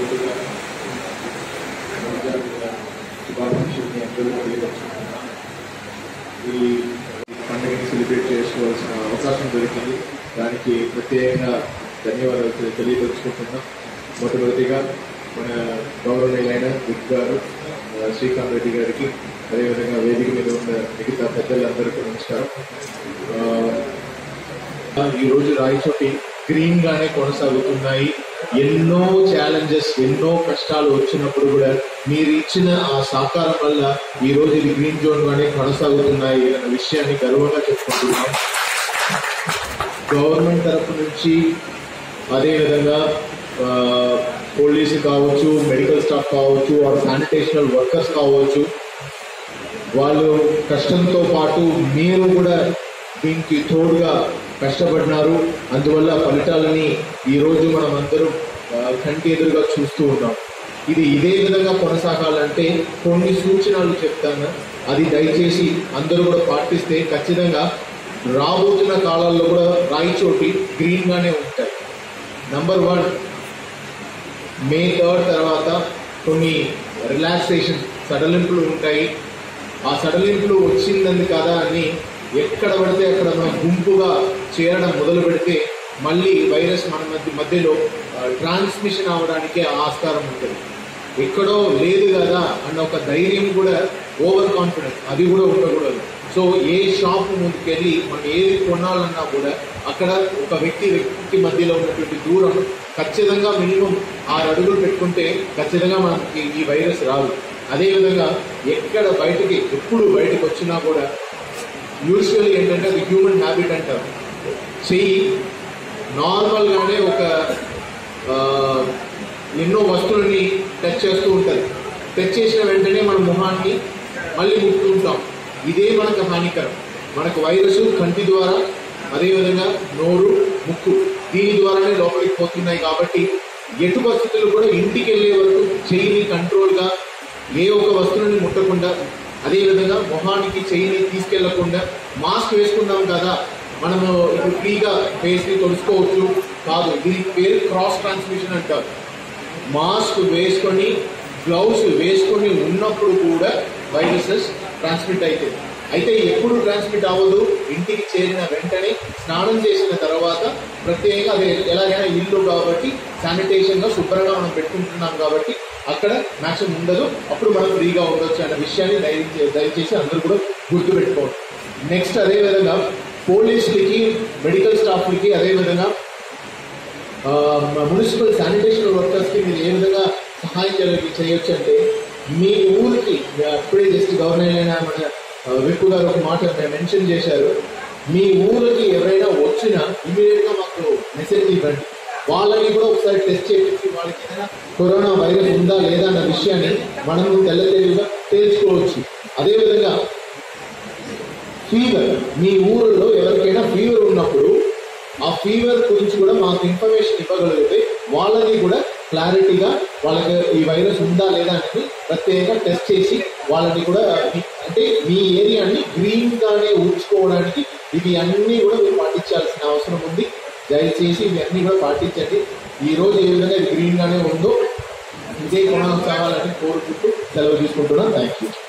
ముందుగా శుభాకాంక్షల్ని అందరూ తెలియపరుచుకుంటున్నాం ఈ పండుగని సెలబ్రేట్ చేసుకోవాల్సిన అవకాశం దొరికింది దానికి ప్రత్యేకంగా ధన్యవాదాలు తె- తెలియపరుచుకుంటున్నాం మొట్టమొదటిగా మన గౌరవనీయులైన విక్ గారు ఆ, శ్రీకాంత్ రెడ్డి గారికి అదేవిధంగా వేదిక మీద ఉన్న మిగతా పెద్దలందరికీ నమస్కారం ఆ, ఈ రోజు రాయచోటి గ్రీన్ గానే కొనసాగుతున్నాయి ఎన్నో ఛాలెంజెస్ ఎన్నో కష్టాలు వచ్చినప్పుడు కూడా మీరు ఇచ్చిన ఆ సహకారం వల్ల ఈ రోజు ఇది గ్రీన్ జోన్ గానే కొనసాగుతున్నాయి అన్న విషయాన్ని గర్వంగా చెప్పుకుంటున్నాం గవర్నమెంట్ తరపు నుంచి అదేవిధంగా ఆ, పోలీసు కావచ్చు మెడికల్ స్టాఫ్ కావచ్చు ఆర్ శానిటేషనల్ వర్కర్స్ కావచ్చు వాళ్ళు కష్టంతో పాటు మీరు కూడా దీనికి తోడుగా కష్టపడినారు అందువల్ల ఫలితాలని ఈరోజు మనం అందరం ఆ, కంటి ఎదురుగా చూస్తూ ఉన్నాం ఇది ఇదే విధంగా కొనసాగాలంటే కొన్ని సూచనలు చెప్తాను అది దయచేసి అందరూ కూడా పాటిస్తే ఖచ్చితంగా రాబోతున్న కాలాల్లో కూడా రాయిచోటి గ్రీన్ గానే ఉంటాయి నంబర్ వన్ మే థర్డ్ తర్వాత కొన్ని రిలాక్సేషన్ సడలింపులు ఉంటాయి ఆ సడలింపులు వచ్చిందని కదా అని ఎక్కడ పడితే అక్కడ మనం గుంపుగా చేరడం మొదలు పెడితే మళ్ళీ వైరస్ మన మధ్య మధ్యలో ట్రాన్స్మిషన్ అవడానికి ఆస్కారం ఉంటుంది ఎక్కడో లేదు కదా అన్న ఒక ధైర్యం కూడా ఓవర్ కాన్ఫిడెన్స్ అది కూడా ఉండకూడదు సో ఏ షాప్ ముందుకెళ్ళి మనం ఏది కొనాలన్నా కూడా అక్కడ ఒక వ్యక్తి వ్యక్తి మధ్యలో ఉన్నటువంటి దూరం ఖచ్చితంగా మినిమం ఆరు అడుగులు పెట్టుకుంటే ఖచ్చితంగా మనకి ఈ వైరస్ రాదు అదేవిధంగా ఎక్కడ బయటికి ఎప్పుడు బయటకు వచ్చినా కూడా యూజువల్లీ ఏంటంటే అది హ్యూమన్ హ్యాబిట్ అంటారు చెయ్యి నార్మల్గానే ఒక ఆ, ఎన్నో వస్తువులని టచ్ చేస్తూ ఉంటుంది టచ్ చేసిన వెంటనే మన మొహాన్ని మళ్ళీ ముట్టుకుంటాం ఉంటాం ఇదే మనకు హానికరం మనకు వైరస్ కంటి ద్వారా అదేవిధంగా నోరు ముక్కు దీని ద్వారానే లోపలికి పోతున్నాయి కాబట్టి ఎటు పరిస్థితులు కూడా ఇంటికి వెళ్ళే వరకు చెయ్యిని కంట్రోల్గా ఏ ఒక్క వస్తువుని ముట్టకుండా అదేవిధంగా మొహానికి చెయ్యిని తీసుకెళ్లకుండా మాస్క్ వేసుకున్నాం కదా మనము ఇప్పుడు ఫ్రీగా ఫేస్ని తొలుచుకోవచ్చు కాదు దీని పేరు క్రాస్ ట్రాన్స్మిషన్ అంటారు మాస్క్ వేసుకొని గ్లౌస్ వేసుకొని ఉన్నప్పుడు కూడా వైరసెస్ ట్రాన్స్మిట్ అవుతాయి అయితే ఎప్పుడు ట్రాన్స్మిట్ అవ్వదు ఇంటికి చేరిన వెంటనే స్నానం చేసిన తర్వాత ప్రత్యేకంగా అదే ఎలాగైనా ఇల్లు కాబట్టి శానిటేషన్గా శుభ్రంగా మనం పెట్టుకుంటున్నాం కాబట్టి అక్కడ మ్యాక్సిమం ఉండదు అప్పుడు మనం ఫ్రీగా ఉండొచ్చు అన్న విషయాన్ని దయచేసి దయచేసి అందరూ కూడా గుర్తుపెట్టుకోవాలి నెక్స్ట్ అదేవిధంగా పోలీసులకి మెడికల్ స్టాఫ్లకి అదేవిధంగా ఆ, మున్సిపల్ శానిటేషన్ వర్కర్స్కి మీరు ఏ విధంగా సహాయం చేయ- చేయొచ్చు అంటే మీ ఊరికి అప్పుడే జస్ట్ గవర్నర్ అయిన మన ఆ, విప్పు గారు ఒక మాట మెన్షన్ చేశారు మీ ఊరికి ఎవరైనా వచ్చినా ఇమీడియట్గా మాకు మెసేజ్ ఇవ్వండి వాళ్ళని కూడా ఒకసారి టెస్ట్ చేయించి వాళ్ళకి ఏదైనా కరోనా వైరస్ ఉందా లేదా అన్న విషయాన్ని మనము తెల్ల తెలివిగా తెలుసుకోవచ్చు అదేవిధంగా ఫీవర్ మీ ఊరిలో ఎవరికైనా ఫీవర్ ఉన్నప్పుడు ఆ ఫీవర్ గురించి కూడా మాకు ఇన్ఫర్మేషన్ ఇవ్వగలిగితే వాళ్ళని కూడా క్లారిటీగా వాళ్ళకి ఈ వైరస్ ఉందా లేదా అనేది ప్రత్యేకంగా టెస్ట్ చేసి వాళ్ళని కూడా మీ- అంటే మీ ఏరియాని గ్రీన్ గానే ఉంచుకోవడానికి ఇవి అన్నీ కూడా మీరు పాటించాల్సిన అవసరం ఉంది దయచేసి ఇవి అన్నీ కూడా పాటించండి ఈ రోజు ఏ విధంగా ఇది గ్రీన్ గానే ఉందో ఇదే కొనసాగాలని కోరుకుంటూ సెలవు తీసుకుంటున్నాను థ్యాంక్ యూ